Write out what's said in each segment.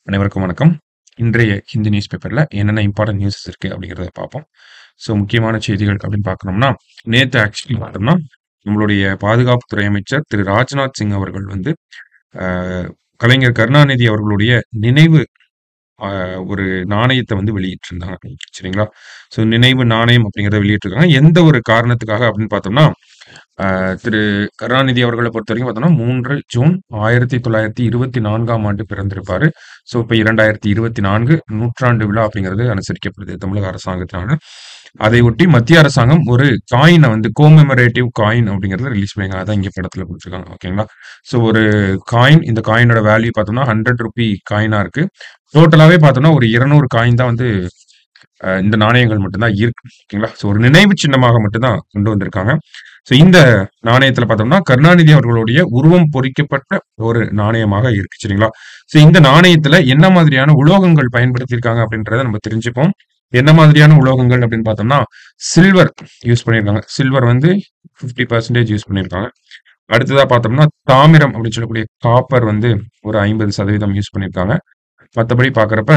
அனைவருக்கும் வணக்கம். இன்றைய ஹிந்து நியூஸ் பேப்பர்ல என்னென்ன இம்பார்ட்டன்ட் நியூஸஸ் இருக்கு அப்படிங்கிறத பார்ப்போம். ஸோ முக்கியமான செய்திகள் அப்படின்னு பார்க்கணும்னா, நேத்து ஆக்சுவலி பார்த்தோம்னா, நம்மளுடைய பாதுகாப்புத்துறை அமைச்சர் திரு ராஜ்நாத் சிங் அவர்கள் வந்து, அ கலைஞர் கருணாநிதி அவர்களுடைய நினைவு அ ஒரு நாணயத்த வந்து வெளியிட்டிருந்தாங்க. சரிங்களா? ஸோ நினைவு நாணயம் அப்படிங்கிறத வெளியிட்டிருக்காங்க. எந்த ஒரு காரணத்துக்காக அப்படின்னு பார்த்தோம்னா, அ திரு கருணாநிதி அவர்கள பொறுத்தவரைக்கும் பார்த்தோம்னா, 3 ஜூன் 1924ஆம் ஆண்டு பிறந்திருப்பாரு. ஸோ இப்ப 2024 நூற்றாண்டு விழா அப்படிங்கிறது அனுசரிக்கப்படுது தமிழக அரசாங்கத்தினால. அதை ஒட்டி மத்திய அரசாங்கம் ஒரு காயின வந்து கோமெமரேட்டிவ் காயின் அப்படிங்கிறத ரிலீஸ் பண்ணியிருக்காங்க. அதான் இங்க படத்துல குடுத்துருக்காங்க. ஓகேங்களா? ஸோ ஒரு காயின் இந்த காயினோட வேல்யூ பார்த்தோம்னா, 100 ரூபி காயினா இருக்கு. டோட்டலாவே பார்த்தோம்னா, ஒரு 200 காயின் தான் வந்து அ இந்த நாணயங்கள் மட்டும் தான் இருக்கு. ஓகேங்களா? ஸோ ஒரு நினைவு சின்னமாக மட்டும் தான் கொண்டு வந்திருக்காங்க. ஸோ இந்த நாணயத்துல பார்த்தோம்னா, கருணாநிதி அவர்களுடைய உருவம் பொறிக்கப்பட்ட ஒரு நாணயமாக இருக்கு. சரிங்களா? ஸோ இந்த நாணயத்துல என்ன மாதிரியான உலோகங்கள் பயன்படுத்தியிருக்காங்க அப்படின்றத நம்ம தெரிஞ்சுப்போம். என்ன மாதிரியான உலோகங்கள் அப்படின்னு பார்த்தோம்னா, சில்வர் யூஸ் பண்ணியிருக்காங்க. சில்வர் வந்து 50% யூஸ் பண்ணியிருக்காங்க. அடுத்ததா பார்த்தோம்னா, தாமிரம் அப்படின்னு சொல்லக்கூடிய காப்பர் வந்து ஒரு 50% யூஸ் பண்ணியிருக்காங்க. மத்தபடி பார்க்கிறப்ப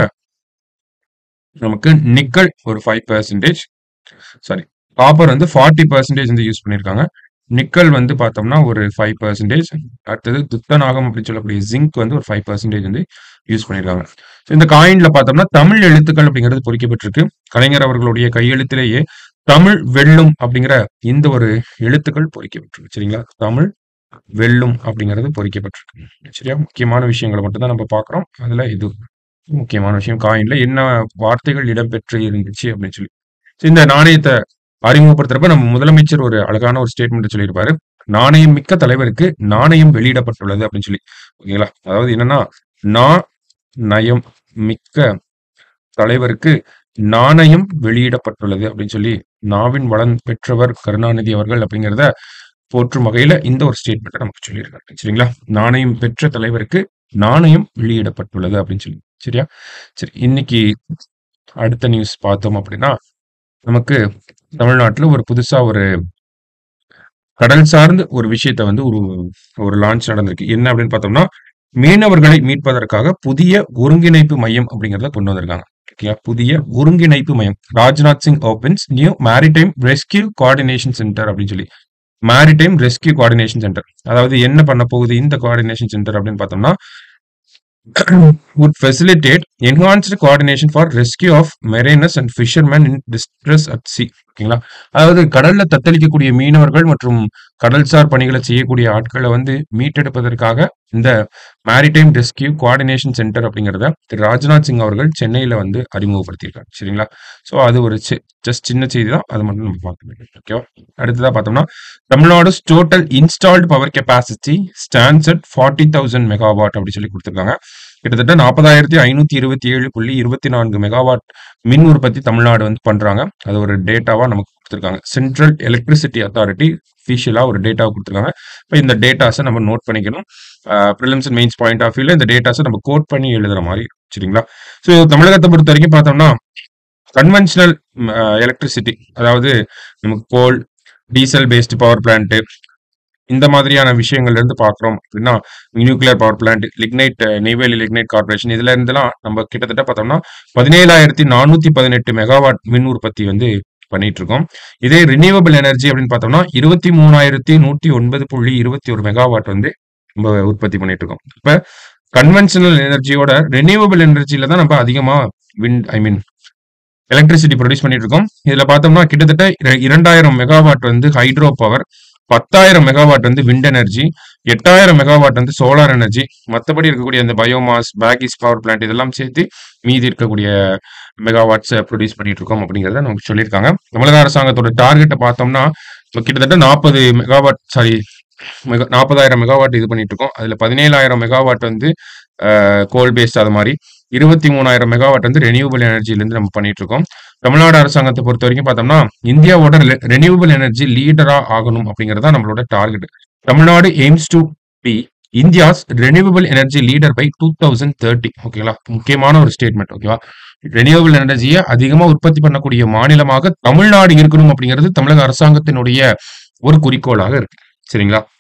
நமக்கு நிக்கல் ஒரு 5% சாரி காப்பர் வந்து 40% வந்து யூஸ் பண்ணியிருக்காங்க. நிக்கல் வந்து பார்த்தோம்னா, ஒரு 5% அடுத்தது துத்தநாகம் அப்படின்னு சொல்லக்கூடிய ஜிங்க் வந்து ஒரு 5% வந்து யூஸ் பண்ணியிருக்காங்க. ஸோ இந்த காயின்ல பார்த்தோம்னா, தமிழ் எழுத்துக்கள் அப்படிங்கிறது பொறிக்கப்பட்டிருக்கு. கலைஞர் அவர்களுடைய கையெழுத்திலேயே தமிழ் வெல்லும் அப்படிங்கிற இந்த ஒரு எழுத்துக்கள் பொறிக்கப்பட்டிருக்கு. சரிங்களா? தமிழ் வெல்லும் அப்படிங்கிறது பொறிக்கப்பட்டிருக்கு. சரியா? முக்கியமான விஷயங்கள மட்டும் தான் நம்ம பார்க்கிறோம். அதுல இது முக்கியமான விஷயம். காயின்ல என்ன வார்த்தைகள் இடம்பெற்று இருந்துச்சு அப்படின்னு சொல்லி. ஸோ இந்த நாணயத்த அறிமுகப்படுத்துறப்ப நம்ம முதலமைச்சர் ஒரு அழகான ஒரு ஸ்டேட்மெண்ட் சொல்லியிருப்பாரு. நாணயம் மிக்க தலைவருக்கு நாணயம் வெளியிடப்பட்டுள்ளது அப்படின்னு சொல்லி. ஓகேங்களா? அதாவது என்னன்னா, நா நயம் மிக்க தலைவருக்கு நாணயம் வெளியிடப்பட்டுள்ளது அப்படின்னு சொல்லி, நாவின் வளம் பெற்றவர் கருணாநிதி அவர்கள் அப்படிங்கிறத போற்றும் வகையில இந்த ஒரு ஸ்டேட்மெண்ட்ட நமக்கு சொல்லியிருக்காரு. சரிங்களா? நாணயம் பெற்ற தலைவருக்கு நாணயம் வெளியிடப்பட்டுள்ளது அப்படின்னு சொல்லி. சரியா? சரி இன்னைக்கு அடுத்த நியூஸ் பார்த்தோம் அப்படின்னா, நமக்கு தமிழ்நாட்டுல ஒரு புதுசா ஒரு கடல் சார்ந்த ஒரு விஷயத்த வந்து ஒரு ஒரு லான்ச் நடந்திருக்கு. என்ன அப்படின்னு பார்த்தோம்னா, மீனவர்களை மீட்பதற்காக புதிய ஒருங்கிணைப்பு மையம் அப்படிங்கிறத கொண்டு வந்திருக்காங்க. ஓகேயா? புதிய ஒருங்கிணைப்பு மையம். Rajnath Singh opens new maritime rescue coordination centre அப்படின்னு சொல்லி. Maritime rescue coordination centre. அதாவது என்ன பண்ண போகுது இந்த கோஆர்டினேஷன் சென்டர் அப்படின்னு பார்த்தோம்னா, would facilitate enhanced coordination for rescue of mariners and fishermen in distress at sea. ஓகேங்களா? அதாவது கடல்ல தத்தளிக்கக்கூடிய மீனவர்கள் மற்றும் கடல்சார் பணிகள செய்யக்கூடிய ஆட்கள வந்து மீட்டெடுப்பதற்காக இந்த மேரிடைம் ரெஸ்க்யூ கோஆர்டினேஷன் சென்டர் அப்படிங்கிறத திரு ராஜ்நாத் சிங் அவர்கள் சென்னையில வந்து அறிமுகப்படுத்தியிருக்காங்க. சரிங்களா? ஸோ அது ஒரு செ ஜஸ்ட் சின்ன செய்தி தான். அது மட்டும் நம்ம பார்க்கணும். ஓகேவா? அடுத்ததா பார்த்தோம்னா, Tamil Nadu's total installed power capacity stands at 40,000 megawatt அப்படி சொல்லி குடுத்திருக்காங்க. கிட்டத்தட்ட 40,527.24 மெகாவாட் மின் உற்பத்தி தமிழ்நாடு வந்து பண்றாங்க. அது ஒரு டேட்டாவா நமக்கு குடுத்திருக்காங்க. சென்ட்ரல் எலக்ட்ரிசிட்டி அத்தாரிட்டி அஃபிஷியலா ஒரு டேட்டாவ குடுத்திருக்காங்க. இப்ப இந்த டேட்டாஸ நம்ம நோட் பண்ணிக்கணும். அ prelims and mains point of வியூல இந்த டேட்டாஸ நம்ம கோட் பண்ணி எழுதுற மாரி சரிங்களா? ஸோ தமிழகத்த பொறுத்தவரைக்கும் பார்த்தோம்னா, கன்வென்ஷனல் அ எலக்ட்ரிசிட்டி அதாவது நமக்கு coal, diesel based power plant இந்த மாதிரியான விஷயங்கள்ல இருந்து பார்க்கிறோம் அப்படின்னா, nuclear power plant, lignite Neyveli lignite corporation இதுல இருந்தெல்லாம் நம்ம கிட்டத்தட்ட பார்த்தோம்னா, 17,418 மெகாவாட் மின் உற்பத்தி வந்து பண்ணிட்டு இருக்கோம். இதே ரினியூவபிள் எனர்ஜி அப்படின்னு பார்த்தோம்னா, 23,109.21 மெகாவாட் வந்து நம்ம உற்பத்தி பண்ணிட்டு இருக்கோம். இப்ப கன்வென்ஷனல் எனர்ஜியோட ரினியூவபிள் எனர்ஜில தான் நம்ம அதிகமா wind I mean electricity produce பண்ணிட்டு இருக்கோம். இதுல பார்த்தோம்னா கிட்டத்தட்ட இர 2,000 மெகாவாட் வந்து ஹைட்ரோ பவர், 10,000 மெகாவாட் வந்து விண்ட் எனர்ஜி, 8,000 மெகாவாட் வந்து சோலார் எனர்ஜி, மத்தபடி இருக்கக்கூடிய அந்த பயோமாஸ், பேக்கிஸ் பவர் பிளான்ட் இதெல்லாம் சேர்த்து மீதி இருக்கக்கூடிய மெகாவாட்ஸ புரொடியூஸ் பண்ணிட்டு இருக்கோம் அப்படிங்கிறத நமக்கு சொல்லியிருக்காங்க. தமிழக அரசாங்கத்தோட டார்கெட்ட பார்த்தோம்னா, இப்ப கிட்டத்தட்ட 40 மெகாவாட் சாரி மெகா 40,000 மெகாவாட் இது பண்ணிட்டு இருக்கோம். அதுல 17,000 மெகாவாட் வந்து அ கோல் பேஸ்ட் அது மாரி. 23,000 மெகாவாட் வந்து ரினியூவபிள் எனர்ஜில இருந்து நம்ம பண்ணிட்டு இருக்கோம். தமிழ்நாடு அரசாங்கத்த பொறுத்தவரைக்கும் பார்த்தோம்னா, இந்தியாவோட ரெ ரினியூவபிள் எனர்ஜி லீடரா ஆகணும் அப்படிங்கிறது தான் நம்மளோட target. Tamil Nadu aims to be India's renewable energy leader by 2030 ஓகேங்களா? முக்கியமான ஒரு ஸ்டேட்மெண்ட் ஓகேவா? ரினியூவபிள் எனர்ஜிய அதிகமா உற்பத்தி பண்ணக்கூடிய மாநிலமாக தமிழ்நாடு இருக்கணும் அப்படிங்கிறது தமிழக அரசாங்கத்தினுடைய ஒரு குறிக்கோளாக இருக்கு. சரிங்களா?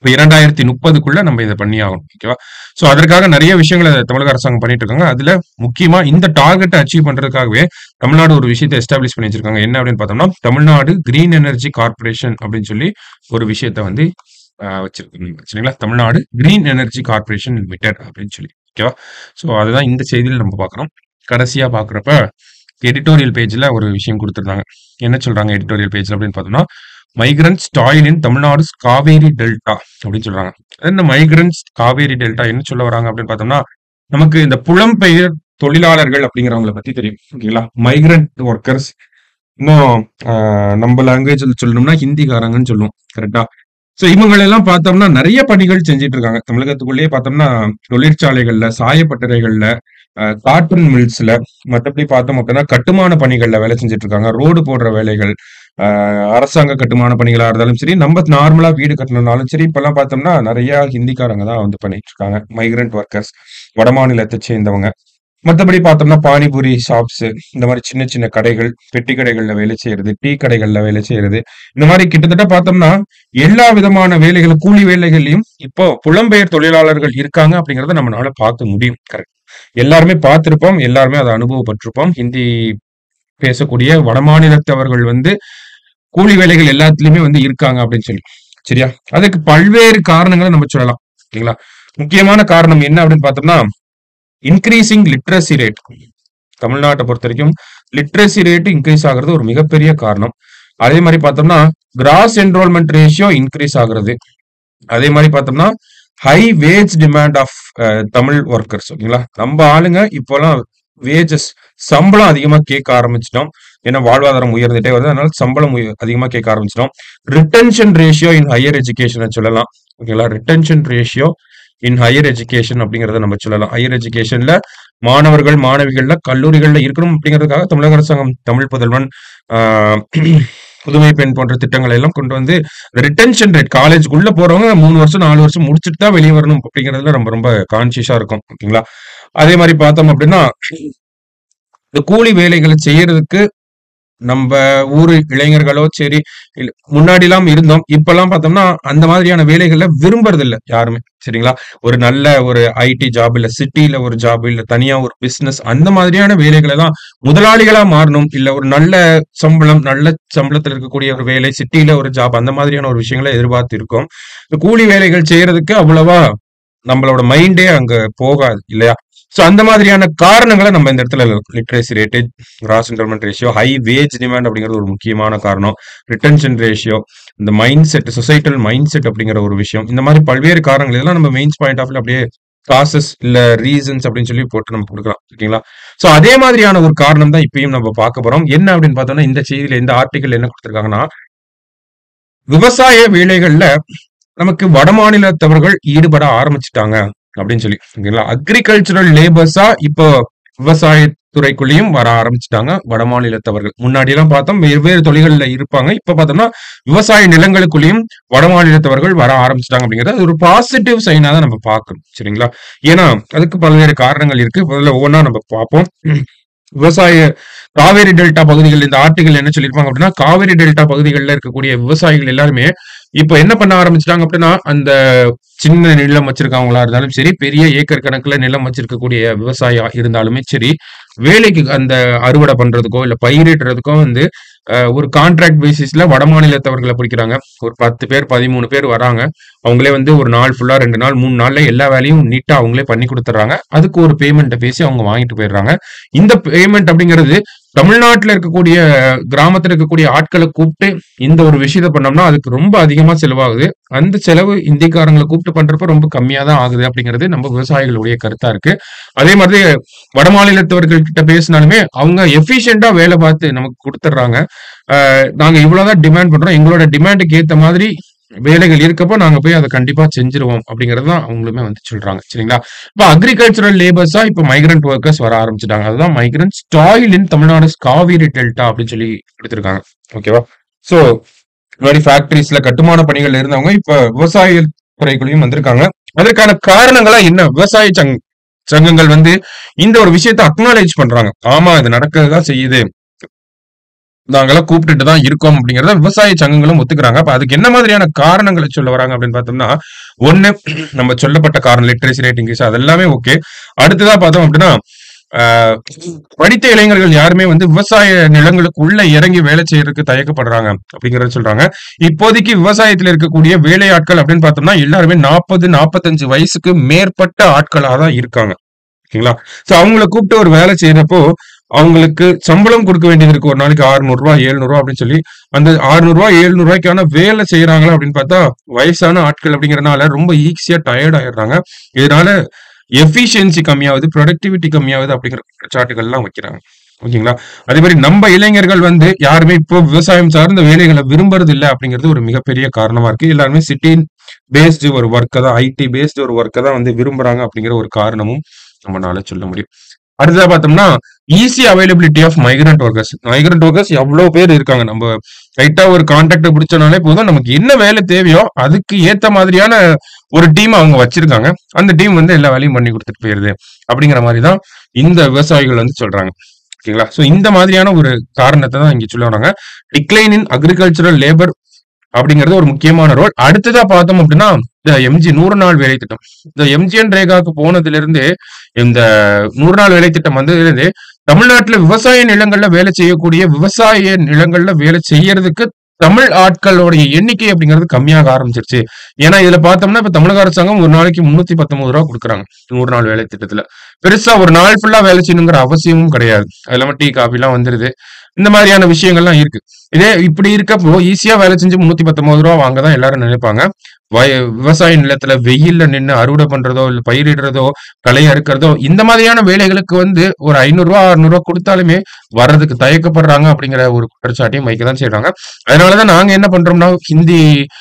இப்ப 2030க்குள்ள நம்ம இத பண்ணி ஆகணும். ஓகேவா? சோ அதற்காக நெறைய விஷயங்கள தமிழக அரசாங்கம் பண்ணிட்டு இருக்காங்க. அதுல முக்கியமா இந்த டார்கெட்ட அச்சீவ் பண்றதுக்காகவே தமிழ்நாடு ஒரு விஷயத்த எஸ்டாப்ளிஷ் பண்ணி வச்சிருக்காங்க. என்ன அப்படின்னு பார்த்தோம்னா, தமிழ்நாடு கிரீன் எனர்ஜி கார்ப்பரேஷன் அப்படின்னு சொல்லி ஒரு விஷயத்த வந்து அ வச்சிருக்காங்க. சரிங்களா? Tamil Nadu green energy corporation limited அப்படின்னு சொல்லி. ஓகேவா? சோ அதுதான் இந்த செய்தியில நம்ம பார்க்குறோம். கடைசியா பார்க்குறப்ப எடிட்டோரியல் பேஜ்ல ஒரு விஷயம் குடுத்திருந்தாங்க. என்ன சொல்றாங்க எடிட்டோரியல் பேஜ்ல அப்படின்னு பார்த்தோம்னா, migrants toil in Tamil Nadu's Cauvery delta அப்படின்னு சொல்றாங்க. என்ன மைக்ரன்ட்ஸ் காவேரி டெல்டா என்ன சொல்ல வராங்க அப்படின்னு பார்த்தோம்னா, நமக்கு இந்த புலம்பெயர் தொழிலாளர்கள் அப்படிங்கிறவங்கள பத்தி தெரியும். ஓகேங்களா? மைக்ரன்ட் வொர்க்கர்ஸ் இன்னும் அ நம்ம லாங்குவேஜ்ல சொல்லணும்னா ஹிந்திக்காரங்கன்னு சொல்லுவோம். கரெக்ட்டா? சோ இவங்களெல்லாம் பார்த்தோம்னா நெறைய பணிகள் செஞ்சுட்டு இருக்காங்க. தமிழகத்துக்குள்ளேயே பார்த்தோம்னா, தொழிற்சாலைகள்ல, சாயப்பட்டறைகள்ல, அ காட்டன் மில்ஸ்ல, மத்தபடி பார்த்தோம் அப்படின்னா கட்டுமான பணிகள்ல வேலை செஞ்சுட்டு இருக்காங்க. ரோடு போடுற வேலைகள், அ அரசாங்க கட்டுமான பணிகளா இருந்தாலும் சரி, நம்ம நார்மலா வீடு கட்டணும்னாலும் சரி, இப்பல்லாம் பார்த்தோம்னா நெறைய ஹிந்திக்காரங்க தான் வந்து பண்ணிட்டு இருக்காங்க. மைக்ரன்ட் வொர்க்கர்ஸ் வடமாநிலத்த சேர்ந்தவங்க. மத்தபடி பார்த்தோம்னா பானிபூரி ஷாப்ஸ் இந்த மாரி சின்ன சின்ன கடைகள், பெட்டி கடைகள்ல வேலை செய்றது, டீ கடைகள்ல வேலை செய்றது, இந்த மாரி கிட்டத்தட்ட பார்த்தோம்னா, எல்லா விதமான வேலைகளும் கூலி வேலைகள்லயும் இப்போ புலம்பெயர் தொழிலாளர்கள் இருக்காங்க அப்படிங்கிறத நம்மனால பார்க்க முடியும். கரெக்ட். எல்லாருமே பார்த்திருப்போம். எல்லாருமே அத அனுபவப்பட்டிருப்போம். ஹிந்தி பேசக்கூடிய வடமாநிலத்தவர்கள் வந்து கூலி வேலைகள் எல்லாத்துலயுமே வந்து இருக்காங்க அப்படின்னு சொல்லி. சரியா? அதுக்கு பல்வேறு காரணங்கள நம்ம சொல்லலாம். ஓகேங்களா? முக்கியமான காரணம் என்ன அப்படின்னு பார்த்தோம்னா, இன்கிரீசிங் லிட்ரசி ரேட். தமிழ்நாட்ட பொறுத்தவரைக்கும் லிட்ரசி ரேட் இன்கிரீஸ் ஆகுறது ஒரு மிகப்பெரிய காரணம். அதே மாரி பார்த்தோம்னா, கிராஸ் என்ரோல்மென்ட் ரேஷியோ இன்கிரீஸ் ஆகுறது. அதே மாரி பார்த்தோம்னா, high wage demand of uh Tamil workers ஓகேங்களா? நம்ம ஆளுங்க இப்போலாம் வேஜஸ் சம்பளம் அதிகமா கேட்க ஆரம்பிச்சுட்டோம். ஏன்னா வாழ்வாதாரம் உயர்ந்துட்டே வருது. அதனால சம்பளம் உய அதிகமா கேட்க ஆரம்பிச்சுட்டோம். ரிட்டென்ஷன் ரேஷியோ இன் ஹையர் எஜுகேஷன சொல்லலாம். ஓகேங்களா? Retention ratio in higher education அப்படிங்கிறத நம்ம சொல்லலாம். ஹையர் எஜுகேஷன்ல மாணவர்கள், மாணவிகள்ல கல்லூரிகள்ல இருக்கணும் அப்படிங்கிறதுக்காக தமிழக அரசாங்கம் தமிழ் புதல்வன், ஆ புதுமை பெண் போன்ற திட்டங்களை எல்லாம் கொண்டு வந்து ரிட்டென்ஷன் ரேட் காலேஜ்க்குள்ள போறவங்க 3 வருஷம், 4 வருஷம் முடிச்சுட்டு தான் வெளிய வரணும் அப்படிங்கிறதுல நம்ம ரொம்ப கான்ஷியஸா இருக்கோம். ஓகேங்களா? அதே மாரி பார்த்தோம் அப்படின்னா, இந்த கூலி வேலைகள செய்யறதுக்கு நம்ப ஊரு இளைஞர்களோ சரி, இல்ல முன்னாடிலாம் இருந்தோம். இப்பல்லாம் பார்த்தோம்னா, அந்த மாதிரியான வேலைகள விரும்புறதில்ல யாருமே. சரிங்களா? ஒரு நல்ல ஒரு ஐடி ஜாப், இல்ல சிட்டில ஒரு ஜாப், இல்ல தனியா ஒரு பிசினஸ் அந்த மாதிரியான வேலைகள தான் முதலாளிகளா மாறணும். இல்ல ஒரு நல்ல சம்பளம், நல்ல சம்பளத்துல இருக்கக்கூடிய ஒரு வேலை, சிட்டில ஒரு ஜாப் அந்த மாதிரியான ஒரு விஷயங்கள எதிர்பார்த்து இருக்கோம். இந்த கூலி வேலைகள் செய்யறதுக்கு அவ்வளவா நம்மளோட மைண்டே அங்க போகாது இல்லையா? சோ அந்த மாதிரியான காரணங்கள நம்ம இந்த இடத்துல literacy rate, gross enrolment ratio, high wage demand அப்படிங்கிறது ஒரு முக்கியமான காரணம். ரிட்டென்ஷன் ரேஷியோ, இந்த mind set societal mind set அப்படிங்கிற ஒரு விஷயம். இந்த மாரி பல்வேறு காரணங்கள் இதெல்லாம் நம்ம மெயின்ஸ் பாயிண்ட் ஆஃப் வியூல அப்படியே காசஸ் இல்ல ரீசன்ஸ் அப்படின்னு சொல்லி போட்டு நம்ம குடுக்கலாம். ஓகேங்களா? சோ அதே மாதிரியான ஒரு காரணம் தான் இப்பயும் நம்ம பார்க்க போறோம். என்ன அப்படின்னு பார்த்தோம்னா, இந்த செய்தியில இந்த ஆர்டிக்கிள்ல என்ன குடுத்திருக்காங்கன்னா விவசாய வேலைகள்ல நமக்கு வடமாநிலத்தவர்கள் ஈடுபட ஆரம்பிச்சுட்டாங்க அப்படின்னு சொல்லி. ஓகேங்களா? அக்ரிகல்ச்சுரல் லேபர்ஸா இப்போ விவசாயத் துறைக்குள்ளேயும் வர ஆரம்பிச்சுட்டாங்க வடமாநிலத்தவர்கள். முன்னாடிலாம் பார்த்தோம் வெவ்வேறு தொழில்கள்ல இருப்பாங்க. இப்ப பார்த்தோம்னா, விவசாய நிலங்களுக்குள்ளேயும் வடமாநிலத்தவர்கள் வர ஆரம்பிச்சுட்டாங்க அப்படிங்கிறது அது ஒரு பாசிட்டிவ் சைனா தான் நம்ம பார்க்கணும். சரிங்களா? ஏன்னா, அதுக்கு பல்வேறு காரணங்கள் இருக்கு. முதல்ல ஒவ்வொன்னா நம்ம பார்ப்போம். விவசாய காவேரி டெல்டா பகுதிகள் இந்த ஆர்டிக்கிள் என்ன சொல்லியிருப்பாங்க அப்படின்னா, காவேரி டெல்டா பகுதிகள்ல இருக்கக்கூடிய விவசாயிகள் எல்லாருமே இப்ப என்ன பண்ண ஆரம்பிச்சுட்டாங்க அப்படின்னா, அந்த சின்ன நிலம் வச்சிருக்கவங்களா இருந்தாலும் சரி, பெரிய ஏக்கர் கணக்குல நிலம் வச்சிருக்கக்கூடிய விவசாயியா இருந்தாலுமே சரி, வேலைக்கு அந்த அறுவடை பண்றதுக்கோ, இல்ல பயிரிடுறதுக்கோ வந்து அ ஒரு கான்ட்ராக்ட் பேசிஸ்ல வடமாநிலத்தவர்கள பிடிக்கிறாங்க. ஒரு 10 பேர், 13 பேர் வராங்க. அவங்களே வந்து ஒரு நாள் ஃபுல்லா 2 நாள், 3 நாள்ல எல்லா வேலையும் நீட்டா அவங்களே பண்ணி குடுத்துடுறாங்க. அதுக்கு ஒரு பேமெண்ட்ட பேசி அவங்க வாங்கிட்டு போயிடுறாங்க. இந்த பேமெண்ட் அப்படிங்கிறது தமிழ்நாட்டுல இருக்கக்கூடிய கிராமத்துல இருக்கக்கூடிய ஆட்கள கூப்ட்டு இந்த ஒரு விஷயத்த பண்ணோம்னா, அதுக்கு ரொம்ப அதிகமா செலவாகுது. அந்த செலவு இந்திக்காரங்கள கூப்ட்டு பண்றப்ப ரொம்ப கம்மியா தான் ஆகுது அப்படிங்கிறது நம்ம விவசாயிகளுடைய கருத்தா இருக்கு. அதே மாதிரி வடமாநிலத்தவர்கள் கிட்ட பேசினாலுமே, அவங்க எஃபிஷியன்ட்டா வேலை பார்த்து நமக்கு குடுத்துடுறாங்க. அ நாங்க இவ்வளோ தான் டிமாண்ட் பண்றோம். எங்களோட டிமாண்டுக்கு ஏத்த மாதிரி வேலைகள் இருக்கப்போ நாங்க போய் அத கண்டிப்பா செஞ்சுருவோம் அப்படிங்கிறது தான் அவங்களுமே வந்து சொல்றாங்க. சரிங்களா? இப்ப அக்ரிகல்ச்சுரல் லேபர்ஸா இப்ப மைக்ரன்ட் வொர்க்கர்ஸ் வர ஆரம்பிச்சுட்டாங்க. அதுதான் migrants toil in Tamil Nadu's Cauvery delta அப்படின்னு சொல்லி குடுத்திருக்காங்க. ஓகேவா? சோ இந்த மாரி ஃபேக்டரிஸ்ல கட்டுமான பணிகள்ல இருந்தவங்க இப்ப விவசாய துறைக்குள்ளேயும் வந்திருக்காங்க. அதற்கான காரணங்களா என்ன? விவசாய சங் சங்கங்கள் வந்து இந்த ஒரு விஷயத்த அக்னாலெட்ஜ் பண்றாங்க. ஆமா இது நடக்க தான் செய்யுது. நாங்கெல்லாம் கூப்பிட்டுட்டு தான் இருக்கோம் அப்படிங்கிறத விவசாய சங்கங்களும் ஒத்துக்கிறாங்க. அப்ப அதுக்கு என்ன மாதிரியான காரணங்கள சொல்ல வராங்க அப்படின்னு பார்த்தோம்னா, ஒண்ணு நம்ம சொல்லப்பட்ட காரணம் லிட்ரேசி ரேட் இன்கிரீஸ் அது எல்லாமே ஓகே. அடுத்ததா பார்த்தோம் அப்படின்னா, ஆ படித்த இளைஞர்கள் யாருமே வந்து விவசாய நிலங்களுக்குள்ள இறங்கி வேலை செய்யறதுக்கு தயக்கப்படுறாங்க அப்படிங்கிறத சொல்றாங்க. இப்போதைக்கு விவசாயத்துல இருக்கக்கூடிய வேலையாட்கள் அப்படின்னு பார்த்தோம்னா, எல்லாருமே 40, 45 வயசுக்கு மேற்பட்ட ஆட்களா தான் இருக்காங்க. ஓகேங்களா? சோ அவங்கள கூப்பிட்டு ஒரு வேலை செய்றப்போ, அவங்களுக்கு சம்பளம் குடுக்க வேண்டியது இருக்கு. ஒரு நாளைக்கு ரூ. 600 ரூ. 700 அப்படின்னு சொல்லி, அந்த ரூ. 600 ரூ. 700க்கான வேலை செய்றாங்களா அப்படின்னு பார்த்தா, வயசான ஆட்கள் அப்படிங்கிறனால ரொம்ப ஈஸியா டயர்ட் ஆயிடுறாங்க. இதனால எஃபிஷியன்சி கம்மியாகுது, புரொடக்டிவிட்டி கம்மியாகுது அப்படிங்கிற குற்றச்சாட்டுகள்லாம் வைக்கிறாங்க. ஓகேங்களா? அதே மாரி நம்ம இளைஞர்கள் வந்து யாருமே இப்போ விவசாயம் சார்ந்த வேலைகள விரும்புறது இல்ல அப்படிங்கிறது ஒரு மிகப்பெரிய காரணமா இருக்கு. எல்லாருமே சிட்டி பேஸ்டு ஒரு வொர்க்க தான் ஐடி பேஸ்டு ஒரு வொர்க்க தான் வந்து விரும்புறாங்க அப்படிங்கிற ஒரு காரணமும் நம்மனால சொல்ல முடியும். அடுத்ததா பார்த்தோம்னா, easy availability of migrant workers. Migrant workers எவ்ளோ பேர் இருக்காங்க. நம்ம லைட்டா ஒரு கான்டாக்ட்ட பிடிச்சோம்னாலே போதும். நமக்கு என்ன வேலை தேவையோ, அதுக்கு ஏத்த மாதிரியான ஒரு டீம் அவங்க வச்சிருக்காங்க. அந்த டீம் வந்து எல்லா வேலையும் பண்ணி குடுத்துட்டு போயிருது. அப்படிங்கிற மாரி தான் இந்த விவசாயிகள் வந்து சொல்றாங்க. ஓகேங்களா? சோ இந்த மாதிரியான ஒரு காரணத்த தான் இங்க சொல்ல வராங்க. டிக்ளைன் இன் அக்ரிகல்ச்சுரல் லேபர் அப்படிங்கிறது ஒரு முக்கியமான ரோல். அடுத்ததா பார்த்தோம் அப்படின்னா, இந்த எம்ஜி 100 நாள் வேலை திட்டம். இந்த எம்ஜிஎன் ரேகாக்கு போனதிலிருந்து, இந்த 100 நாள் வேலை திட்டம் வந்ததிலிருந்து, தமிழ்நாட்டுல விவசாய நிலங்கள்ல வேலை செய்யக்கூடிய விவசாய நிலங்கள்ல வேலை செய்யறதுக்கு தமிழ் ஆட்களுடைய எண்ணிக்கை அப்படிங்கிறது கம்மியாக ஆரம்பிச்சிருச்சு. ஏன்னா இதுல பார்த்தோம்னா, இப்ப தமிழக அரசாங்கம் ஒரு நாளைக்கு ரூ. 319 குடுக்குறாங்க. 100 நாள் வேலை திட்டத்துல. பெருசா ஒரு நாள் ஃபுல்லா வேலை செய்யணுங்கிற அவசியமும் கிடையாது. அது இல்லாம டீ, காஃபிலாம் வந்துருது. இந்த மாதிரியான விஷயங்கள்லாம் இருக்கு. இதே இப்படி இருக்கப்போ ஈஸியா வேலை செஞ்சு ரூ. 319 வாங்க தான் எல்லாரும் நினைப்பாங்க. வய விவசாய நிலத்துல வெயில்ல நின்னு அறுவடை பண்றதோ, இல்ல பயிரிடுறதோ, களை அறுக்கிறதோ, இந்த மாதிரியான வேலைகளுக்கு வந்து ஒரு ரூ. 500 ரூ. 600 குடுத்தாலுமே வர்றதுக்கு தயக்கப்படுறாங்க அப்படிங்கிற ஒரு குற்றச்சாட்டையும் வைக்க தான் செய்றாங்க. அதனால தான் நாங்க என்ன பண்றோம்னா, ஹிந்தி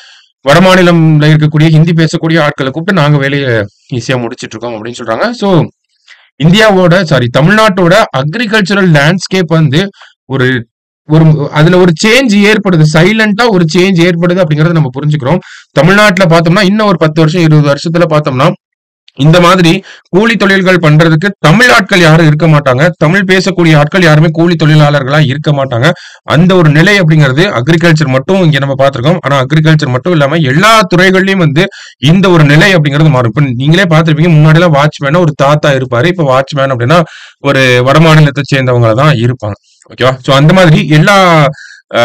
வடமாநிலம்ல இருக்கக்கூடிய ஹிந்தி பேசக்கூடிய ஆட்கள கூப்பிட்டு நாங்க வேலைய ஈஸியா முடிச்சுட்டு இருக்கோம் அப்படின்னு சொல்றாங்க. சோ இந்தியாவோட சாரி தமிழ்நாட்டோட அக்ரிகல்ச்சுரல் லேண்ட்ஸ்கேப் வந்து ஒரு ஒரு அதுல ஒரு சேஞ்ச் ஏற்படுது. சைலன்ட்டா ஒரு சேஞ்ச் ஏற்படுது அப்படிங்கிறத நம்ம புரிஞ்சுக்கிறோம். தமிழ்நாட்டுல பார்த்தோம்னா, இன்னும் ஒரு 10 வருஷம், 20 வருஷத்துல பார்த்தோம்னா, இந்த மாதிரி கூலி தொழில்கள் பண்றதுக்கு தமிழ் ஆட்கள் யாரும் இருக்க மாட்டாங்க. தமிழ் பேசக்கூடிய ஆட்கள் யாருமே கூலி தொழிலாளர்களா இருக்க மாட்டாங்க. அந்த ஒரு நிலை அப்படிங்கிறது அக்ரிகல்ச்சர் மட்டும் இங்க நம்ம பார்த்திருக்கோம். ஆனா அக்ரிகல்ச்சர் மட்டும் இல்லாம எல்லா துறைகள்லயும் வந்து இந்த ஒரு நிலை அப்படிங்கிறது மாறும். இப்ப நீங்களே பார்த்திருப்பீங்க. முன்னாடிலாம் வாட்ச்மேன்னா ஒரு தாத்தா இருப்பாரு. இப்ப வாட்ச்மேன் அப்படின்னா ஒரு வடமாநிலத்த சேர்ந்தவங்க தான் இருப்பாங்க. ஓகேவா? சோ அந்த மாதிரி எல்லா ஆ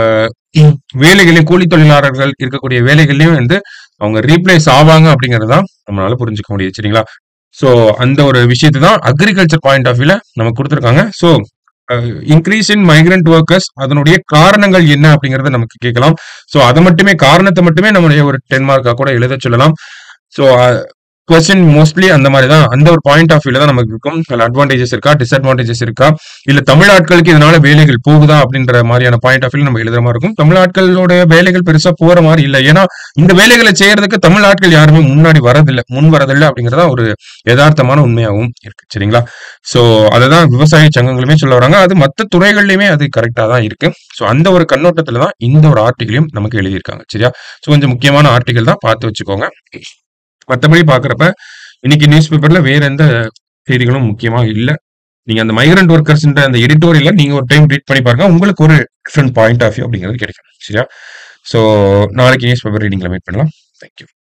வேலைகளையும் கூலி தொழிலாளர்கள் இருக்கக்கூடிய வேலைகள்லயும் வந்து அவங்க ரீப்ளேஸ் ஆவாங்க அப்படிங்கிறது தான் நம்மளால புரிஞ்சுக்க முடியுது. சரிங்களா? சோ அந்த ஒரு விஷயத்த தான் அக்ரிகல்ச்சர் பாயிண்ட் ஆஃப் வியூல நமக்கு குடுத்திருக்காங்க. So uh increase in migrant workers அதனுடைய காரணங்கள் என்ன அப்படிங்கிறத நமக்கு கேட்கலாம். சோ அத மட்டுமே காரணத்த மட்டுமே நம்முடைய ஒரு 10 மார்க்கா கூட எழுதச் சொல்லலாம். சோ அ கொஸ்டின் மோஸ்ட்லி அந்த மாரி தான். அந்த ஒரு பாயிண்ட் ஆஃப் வியூல தான் நமக்கு இருக்கும். அதுல அட்வான்டேஜஸ் இருக்கா? டிஸ்அட்வான்டேஜஸ் இருக்கா? இல்ல தமிழ் ஆட்களுக்கு இதனால வேலைகள் போகுதா? அப்படின்ற மாரியான பாயிண்ட் ஆஃப் வியூல நம்ம எழுதுற மாரி இருக்கும். தமிழ் ஆட்களோட வேலைகள் பெருசா போற மாரி இல்ல. ஏன்னா இந்த வேலைகள செய்யறதுக்கு தமிழ் ஆட்கள் யாருமே முன்னாடி வரதில்ல. முன் வரதில்ல அப்படிங்கிறது தான் ஒரு எதார்த்தமான உண்மையாவும் இருக்கு. சரிங்களா? சோ அததான் விவசாய சங்கங்களுமே சொல்ல வராங்க. அது மத்த துறைகள்லயுமே அது கரெக்ட்டா தான் இருக்கு. சோ அந்த ஒரு கண்ணோட்டத்துல தான் இந்த ஒரு ஆர்டிகிலையும் நமக்கு எழுதியிருக்காங்க. சரியா? சோ கொஞ்சம் முக்கியமான ஆர்டிகில் தான் பார்த்து வச்சுக்கோங்க. மத்தபடி பார்க்கிறப்ப, இன்னைக்கு நியூஸ் பேப்பர்ல வேற எந்த செய்திகளும் முக்கியமா இல்ல. நீங்க அந்த மைக்ரன்ட் வொர்க்கர்ஸ்ன்ற அந்த எடிட்டோரியல நீங்க ஒரு டைம் ரீட் பண்ணி பாருங்க. உங்களுக்கு ஒரு டிஃபரண்ட் பாயிண்ட் ஆஃப் வியூ அப்படிங்கிறது கிடைக்கும். சரியா? சோ நாளைக்கு நியூஸ் பேப்பர் ரீடிங்ல மீட் பண்ணலாம். Thank you.